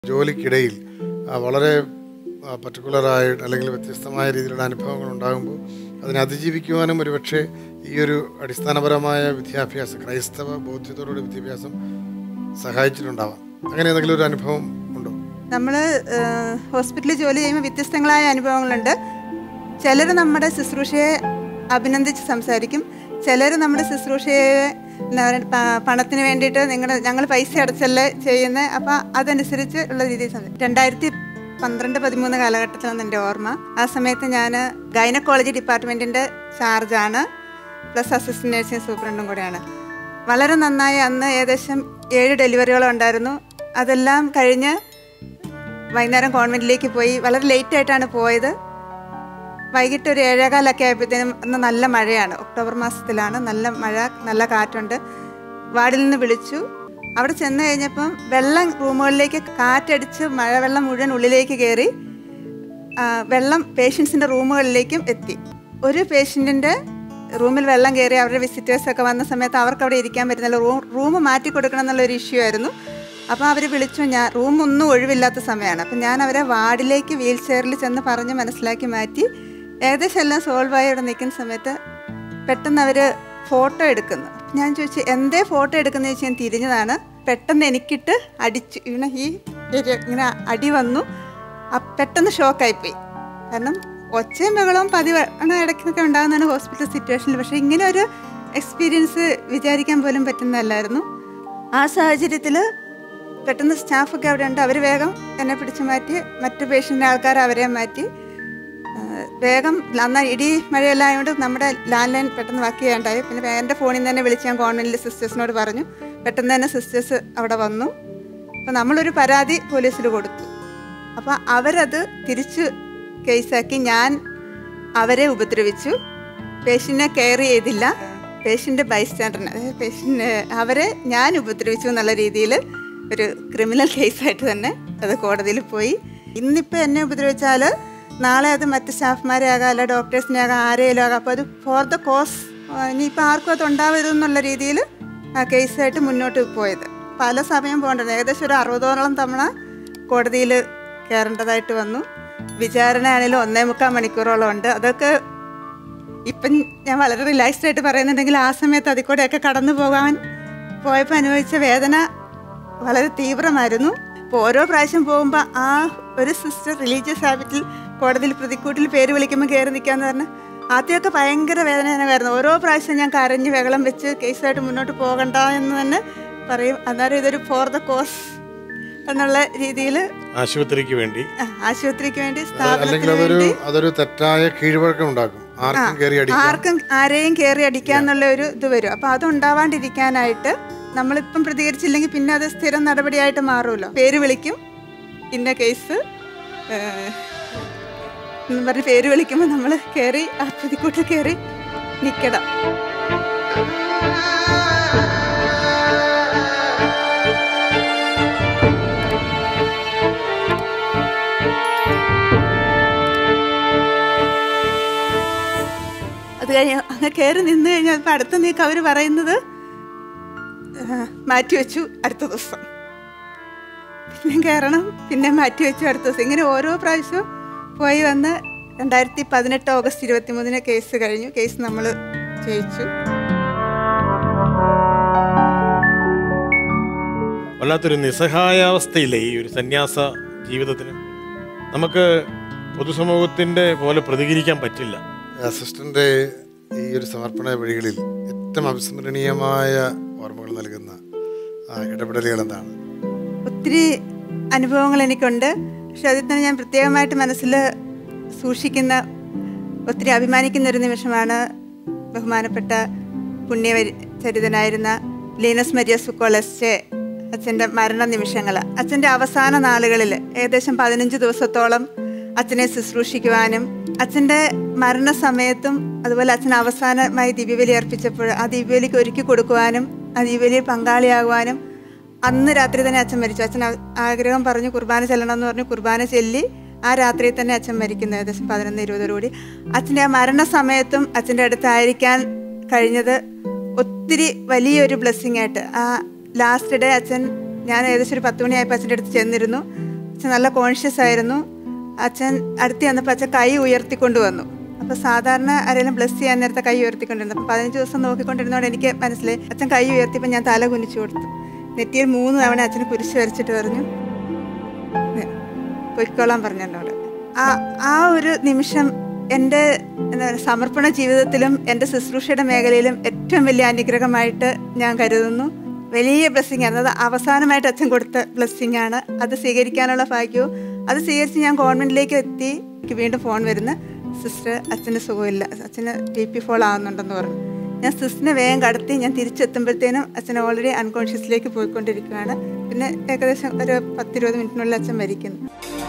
ജോലിക്കിടയിൽ ആ, വളരെ പർട്ടിക്കുലറായിട്ട് അല്ലെങ്കിൽ വ്യത്യസ്തമായ രീതിയിലുള്ള അനുഭവങ്ങൾ ഉണ്ടാകുമ്പോൾ അതിനെ അതിജീവിക്കുവാനും ഒരുപക്ഷെ ഈ ഒരു അടിസ്ഥാനപരമായ വിദ്യാഭ്യാസം ക്രൈസ്തവ ബോധ്യത്തോടുകൂടി വിദ്യാഭ്യാസം സഹായിച്ചിട്ടുണ്ടാവാം അങ്ങനെ എന്തെങ്കിലും ഒരു അനുഭവം ഉണ്ടോ നമ്മൾ ഹോസ്പിറ്റലിൽ ജോലി ചെയ്യുമ്പോൾ വ്യത്യസ്തങ്ങളായ അനുഭവങ്ങളുണ്ട് ചിലർ നമ്മുടെ ശുശ്രൂഷയെ അഭിനന്ദിച്ച് സംസാരിക്കും ചിലർ നമ്മുടെ ശുശ്രൂഷയെ എന്താ പറയുക പ- പണത്തിന് വേണ്ടിയിട്ട് നിങ്ങളുടെ ഞങ്ങൾ പൈസ അടച്ചല്ലേ ചെയ്യുന്നത് അപ്പം അതനുസരിച്ച് ഉള്ള രീതിയിൽ സംസാരിക്കും രണ്ടായിരത്തി പന്ത്രണ്ട് പതിമൂന്ന് കാലഘട്ടത്തിലാണ് എൻ്റെ ഓർമ്മ ആ സമയത്ത് ഞാൻ ഗൈനക്കോളജി ഡിപ്പാർട്ട്മെൻറ്റിൻ്റെ ചാർജാണ് പ്ലസ് അസിസ്റ്റന്റ് നഴ്സിംഗ് സൂപ്രണ്ടും കൂടെയാണ് വളരെ നന്നായി അന്ന് ഏകദേശം ഏഴ് ഡെലിവറികളും ഉണ്ടായിരുന്നു അതെല്ലാം കഴിഞ്ഞ് വൈകുന്നേരം കോൺവെൻറ്റിലേക്ക് പോയി വളരെ ലേറ്റ് ആയിട്ടാണ് പോയത് വൈകിട്ട് ഒരു ഏഴേകാലൊക്കെ ആയപ്പോഴത്തേനും അന്ന് നല്ല മഴയാണ് ഒക്ടോബർ മാസത്തിലാണ് നല്ല മഴ നല്ല കാറ്റുണ്ട് വാർഡിൽ നിന്ന് വിളിച്ചു അവിടെ ചെന്ന് കഴിഞ്ഞപ്പം വെള്ളം റൂമുകളിലേക്ക് കാറ്റടിച്ച് മഴവെള്ളം മുഴുവൻ ഉള്ളിലേക്ക് കയറി ആ, വെള്ളം പേഷ്യൻസിൻ്റെ റൂമുകളിലേക്കും എത്തി ഒരു പേഷ്യൻറ്റിൻ്റെ റൂമിൽ വെള്ളം കയറി അവരുടെ വിസിറ്റേഴ്സൊക്കെ വന്ന സമയത്ത് അവർക്ക് അവിടെ ഇരിക്കാൻ പറ്റുന്നില്ല റൂം റൂം മാറ്റി കൊടുക്കണം എന്നുള്ളൊരു ഇഷ്യൂ ആയിരുന്നു അപ്പോൾ അവർ വിളിച്ചു ഞാൻ റൂം ഒന്നും ഒഴിവില്ലാത്ത സമയമാണ് അപ്പം ഞാൻ അവരെ വാർഡിലേക്ക് വീൽ ചെയറിൽ ചെന്ന് പറഞ്ഞ് മനസ്സിലാക്കി മാറ്റി ഏകദേശം എല്ലാം സോൾവ് ആയി അവിടെ നിൽക്കുന്ന സമയത്ത് പെട്ടെന്ന് അവർ ഫോട്ടോ എടുക്കുന്നു ഞാൻ ചോദിച്ചു എന്തേ ഫോട്ടോ എടുക്കുന്നത് ചോദിച്ചാൽ ഞാൻ തിരിഞ്ഞതാണ് പെട്ടെന്ന് എനിക്കിട്ട് അടിച്ചു ഇങ്ങനെ ഈ ഒരു ഇങ്ങനെ അടി വന്നു അ- പെട്ടെന്ന് ഷോക്കായിപ്പോയി കാരണം ഒച്ചയും ബഹളവും പതിവാണ് ഇടയ്ക്കൊക്കെ ഉണ്ടാകുന്നതാണ് ഹോസ്പിറ്റൽ സിറ്റുവേഷനിൽ പക്ഷേ ഇങ്ങനെ ഒരു എക്സ്പീരിയൻസ് വിചാരിക്കാൻ പോലും പറ്റുന്നതല്ലായിരുന്നു ആ സാഹചര്യത്തിൽ പെട്ടെന്ന് സ്റ്റാഫൊക്കെ അവിടെ ഉണ്ട് അവർ വേഗം എന്നെ പിടിച്ചു മാറ്റി മറ്റു പേഷ്യൻ്റെ ആൾക്കാർ അവരെ മാറ്റി ആ, വേഗം അന്ന് ഇടി മഴയെല്ലാം ആയതുകൊണ്ട് നമ്മുടെ ലാൻഡ് ലൈൻ പെട്ടെന്ന് വർക്ക് ചെയ്യാണ്ടായി പിന്നെ എൻ്റെ ഫോണിൽ നിന്ന് തന്നെ വിളിച്ച് ഞാൻ കോൺവെൻറ്റിലെ സിസ്റ്റേഴ്സിനോട് പറഞ്ഞു പെട്ടെന്ന് തന്നെ സിസ്റ്റേഴ്സ് അവിടെ വന്നു അപ്പോൾ നമ്മളൊരു പരാതി പോലീസിൽ കൊടുത്തു അപ്പോൾ അവരത് തിരിച്ച് കേസാക്കി ഞാൻ അവരെ ഉപദ്രവിച്ചു പേഷ്യൻറ്റിനെ കെയർ ചെയ്തില്ല പേഷ്യൻ്റെ ബൈസ്റ്റാൻഡറിനെ അതായത് പേഷ്യൻ്റ് അവരെ ഞാൻ ഉപദ്രവിച്ചു എന്നുള്ള രീതിയിൽ ഒരു ക്രിമിനൽ കേസായിട്ട് തന്നെ അത് കോടതിയിൽ പോയി ഇന്നിപ്പോൾ എന്നെ ഉപദ്രവിച്ചാൽ നാളെ അത് മറ്റ് സ്റ്റാഫ്മാരെ ആകാം അല്ല ഡോക്ടേഴ്സിനെ ആകാം ആരെയും ആകാം അപ്പോൾ അത് ഫോർ ദ കോസ് ഇനിയിപ്പോൾ ആർക്കും അത് ഉണ്ടാവരുതെന്നുള്ള രീതിയിൽ ആ കേസായിട്ട് മുന്നോട്ട് പോയത് പല സമയം പോകേണ്ടത് ഏകദേശം ഒരു അറുപതോളം തവണ കോടതിയിൽ കയറേണ്ടതായിട്ട് വന്നു വിചാരണ ആണെങ്കിലും ഒന്നേ മുക്കാൽ മണിക്കൂറോളം ഉണ്ട് അതൊക്കെ ഇപ്പം ഞാൻ വളരെ റിലാക്സ്ഡ് ആയിട്ട് പറയുന്നുണ്ടെങ്കിൽ ആ സമയത്ത് അതിൽ കൂടെയൊക്കെ കടന്നു പോകാൻ പോയപ്പോൾ അനുഭവിച്ച വേദന വളരെ തീവ്രമായിരുന്നു ഇപ്പോൾ ഓരോ പ്രാവശ്യം പോകുമ്പോൾ ആ ഒരു സിസ്റ്റർ റിലീജിയസ് ഹാബിറ്റിൽ കോടതിയിൽ പ്രതിക്കൂട്ടിൽ പേര് വിളിക്കുമ്പോൾ കയറി നിൽക്കാന്ന് പറഞ്ഞാൽ ആദ്യമൊക്കെ ഭയങ്കര വേദനജനകമായിരുന്നു ഓരോ പ്രാവശ്യം ഞാൻ കരഞ്ഞ് വെള്ളം വെച്ച് കേസായിട്ട് മുന്നോട്ട് പോകണ്ട എന്ന് തന്നെ പറയും അന്നേരം ഇതൊരു ഫോർ ദ കോസ് എന്നുള്ള രീതിയിൽ ആശുപത്രിക്ക് വേണ്ടി ആശുപത്രിക്ക് വേണ്ടി അല്ലെങ്കിൽ സ്ഥാപനത്തിന് അതൊരു വേണ്ടി അതൊരു തെറ്റായ കീഴ്വഴക്കം ഉണ്ടാക്കും ആർക്കും കയറി അടിക്കാം ആർക്കും ആരെയും കയറി അടിക്കാന്നുള്ള ഒരു ഇത് വരും അപ്പൊ അത് ഉണ്ടാവാണ്ടിരിക്കാനായിട്ട് നമ്മളിപ്പം പ്രതികരിച്ചില്ലെങ്കിൽ പിന്നെ അത് സ്ഥിരം നടപടിയായിട്ട് മാറുമല്ലോ പേര് വിളിക്കും ഇന്ന കേസ് എന്ന് പറഞ്ഞ് പേര് വിളിക്കുമ്പോൾ നമ്മൾ കയറി ആ പ്രതിക്കൂട്ടിൽ കയറി നിൽക്കണം അത് കഴിഞ്ഞ് അങ്ങ് കയറി നിന്ന് കഴിഞ്ഞാൽ ഇപ്പം അടുത്ത നീക്ക് അവർ പറയുന്നത് ആ, മാറ്റി വെച്ചു അടുത്ത ദിവസം പിന്നെ കയറണം പിന്നെ മാറ്റി വെച്ചു അടുത്ത ദിവസം ഇങ്ങനെ ഓരോ പ്രാവശ്യവും പോയി വന്ന് രണ്ടായിരത്തി പതിനെട്ട് ഓഗസ്റ്റ് ഇരുപത്തി മൂന്നിന് കേസ് കഴിഞ്ഞു കേസ് നമ്മൾ ജയിച്ചു വല്ലാത്തൊരു നിസ്സഹായാവസ്ഥയില്ലേ ഈ ഒരു സന്യാസ ജീവിതത്തിന് നമുക്ക് പൊതുസമൂഹത്തിന്റെ പോലെ പ്രതികരിക്കാൻ പറ്റില്ല അസിസ്റ്റന്റ് ഈ ഒരു സമർപ്പണ വഴികളിൽ ഏറ്റവും അവിസ്മരണീയമായ ഓർമ്മകൾ നൽകുന്ന ആ, ഇടപെടലുകൾ എന്താണ് ഒത്തിരി അനുഭവങ്ങൾ എനിക്കുണ്ട് പക്ഷെ അതിൽ തന്നെ ഞാൻ പ്രത്യേകമായിട്ട് മനസ്സിൽ സൂക്ഷിക്കുന്ന ഒത്തിരി അഭിമാനിക്കുന്ന ഒരു നിമിഷമാണ് ബഹുമാനപ്പെട്ട പുണ്യചരിതനായിരുന്ന ലീനസ് മരിയ സുക്കോളസ്ചെ അച്ഛൻ്റെ മരണ നിമിഷങ്ങൾ അച്ഛൻ്റെ അവസാന നാളുകളിൽ ഏകദേശം പതിനഞ്ച് ദിവസത്തോളം അച്ഛനെ ശുശ്രൂഷിക്കുവാനും അച്ഛൻ്റെ മരണസമയത്തും അതുപോലെ അച്ഛൻ അവസാനമായി ദിവ്യബലി അർപ്പിച്ചപ്പോൾ ആ ദിവ്യബലിക്ക് ഒരുക്കി കൊടുക്കുവാനും ആ ദിവ്യബലിയിൽ പങ്കാളിയാകുവാനും അന്ന് രാത്രി തന്നെ അച്ഛൻ മരിച്ചു അച്ഛൻ ആ- ആഗ്രഹം പറഞ്ഞു കുർബാന ചെല്ലണം എന്ന് പറഞ്ഞു കുർബാന ചെല്ലി ആ രാത്രി തന്നെ അച്ഛൻ മരിക്കുന്നു ഏകദേശം പതിനൊന്ന് ഇരുപതോടുകൂടി അച്ഛൻ്റെ ആ മരണസമയത്തും അച്ഛൻ്റെ അടുത്തായിരിക്കാൻ കഴിഞ്ഞത് ഒത്തിരി വലിയൊരു ബ്ലെസ്സിങ് ആയിട്ട് ആ ലാസ്റ്റ് ഡേ അച്ഛൻ ഞാൻ ഏകദേശം ഒരു പത്ത് മണിയായപ്പോൾ അച്ഛൻ്റെ അടുത്ത് ചെന്നിരുന്നു അച്ഛൻ നല്ല കോൺഷ്യസ് ആയിരുന്നു അച്ഛൻ അടുത്ത് ചെന്നപ്പോൾ അച്ഛൻ കൈ ഉയർത്തിക്കൊണ്ട് വന്നു അപ്പോൾ സാധാരണ ആരെങ്കിലും ബ്ലസ് ചെയ്യാൻ നേരത്തെ കൈ ഉയർത്തിക്കൊണ്ടിരുന്നു അപ്പോൾ പതിനഞ്ച് ദിവസം നോക്കിക്കൊണ്ടിരുന്നതുകൊണ്ട് എനിക്ക് മനസ്സിലായി അച്ഛൻ കൈ ഉയർത്തിയപ്പോൾ ഞാൻ തല കുനിച്ചു കൊടുത്തു നെറ്റിയിൽ മൂന്ന് തവണ അച്ഛന് കുരിശ് വരച്ചിട്ട് പറഞ്ഞു "നെ- പൊയ്ക്കോളാൻ പറഞ്ഞു എന്നോട് ആ ആ ഒരു നിമിഷം എൻ്റെ എന്താ പറയുക സമർപ്പണ ജീവിതത്തിലും എൻ്റെ ശുശ്രൂഷയുടെ മേഖലയിലും ഏറ്റവും വലിയ അനുഗ്രഹമായിട്ട് ഞാൻ കരുതുന്നു വലിയ ബ്ലെസ്സിങ് ആണ് അത് അവസാനമായിട്ട് അച്ഛൻ കൊടുത്ത ബ്ലെസ്സിങ് ആണ് അത് സ്വീകരിക്കാനുള്ള ഭാഗ്യവും അത് സ്വീകരിച്ച് ഞാൻ ഗവൺമെൻറ്റിലേക്ക് എത്തി എനിക്ക് വീണ്ടും ഫോൺ വരുന്ന സിസ്റ്റർ അച്ഛന് സുഖമില്ല അച്ഛന് ബി പി ഫോൾ ആവുന്നുണ്ടെന്ന് പറഞ്ഞു ഞാൻ സിസ്റ്ററിനെ വേഗം കടത്തി ഞാൻ തിരിച്ചെത്തുമ്പോഴത്തേനും അച്ഛൻ ഓൾറെഡി അൺകോൺഷ്യസിലേക്ക് പോയിക്കൊണ്ടിരിക്കുകയാണ് പിന്നെ ഏകദേശം ഒരു പത്തിരുപത് മിനിറ്റിനുള്ളിൽ അച്ഛൻ മരിക്കുന്നു